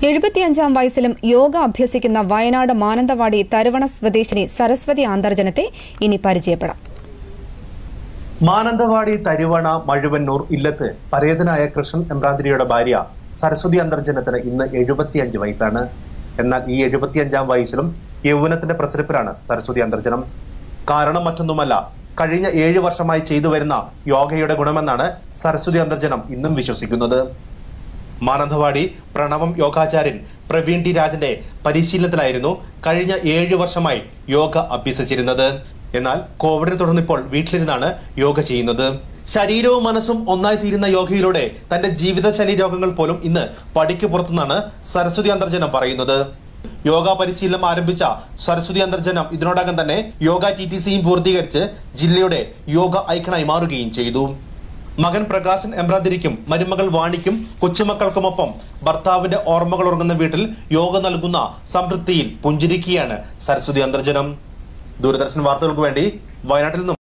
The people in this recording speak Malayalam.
എഴുപത്തിയഞ്ചാം വയസ്സിലും യോഗ അഭ്യസിക്കുന്ന വയനാട് മാനന്തവാടി തരുവണ സ്വദേശിനി സരസ്വതി ആന്തർജനത്തെ ഇനി പരിചയപ്പെടാം മാനന്തവാടി തരുവണ മഴുവന്നൂർ ഇല്ലത്ത് പരേതനായ കൃഷ്ണൻ എമ്പ്രാന്തിരിയുടെ ഭാര്യ സരസ്വതി അന്തർജനത്തിന് ഇന്ന് എഴുപത്തിയഞ്ച് വയസ്സാണ് എന്നാൽ ഈ എഴുപത്തിയഞ്ചാം വയസ്സിലും യൗവനത്തിന്റെ പ്രസരിപ്പിലാണ് സരസ്വതി അന്തർജനം കാരണം മറ്റൊന്നുമല്ല കഴിഞ്ഞ ഏഴ് വർഷമായി ചെയ്തു വരുന്ന യോഗയുടെ ഗുണമെന്നാണ് സരസ്വതി അന്തർജനം ഇന്നും വിശ്വസിക്കുന്നത് മാനന്തവാടി പ്രണവം യോഗാചാര്യൻ പ്രവീൺ ടി രാജന്റെ പരിശീലനത്തിലായിരുന്നു കഴിഞ്ഞ ഏഴു വർഷമായി യോഗ അഭ്യസിച്ചിരുന്നത് എന്നാൽ കോവിഡിനെ തുടർന്ന് ഇപ്പോൾ വീട്ടിലിരുന്നാണ് യോഗ ചെയ്യുന്നത് ശരീരവും മനസ്സും ഒന്നായി തീരുന്ന യോഗയിലൂടെ തന്റെ ജീവിതശൈലി രോഗങ്ങൾ പോലും ഇന്ന് പടിക്ക് പുറത്തുനിന്നാണ് സരസ്വതി അന്തർജനം പറയുന്നത് യോഗ പരിശീലനം ആരംഭിച്ച സരസ്വതി അന്തർജനം ഇതിനോടകം തന്നെ യോഗ ടി ടി സിയും പൂർത്തീകരിച്ച് ജില്ലയുടെ യോഗ ഐക്കണായി മാറുകയും ചെയ്തു മകൻ പ്രകാശൻ എമ്പ്രാതിരിക്കും മരുമകൾ വാണിക്കും കൊച്ചുമക്കൾക്കുമൊപ്പം ഭർത്താവിന്റെ ഓർമ്മകൾ ഉറങ്ങുന്ന വീട്ടിൽ യോഗ നൽകുന്ന സംതൃപ്തിയിൽ പുഞ്ചിരിക്കുകയാണ് സരസ്വതി അന്തർജനം ദൂരദർശൻ വാർത്തകൾക്ക് വേണ്ടി വയനാട്ടിൽ നിന്നും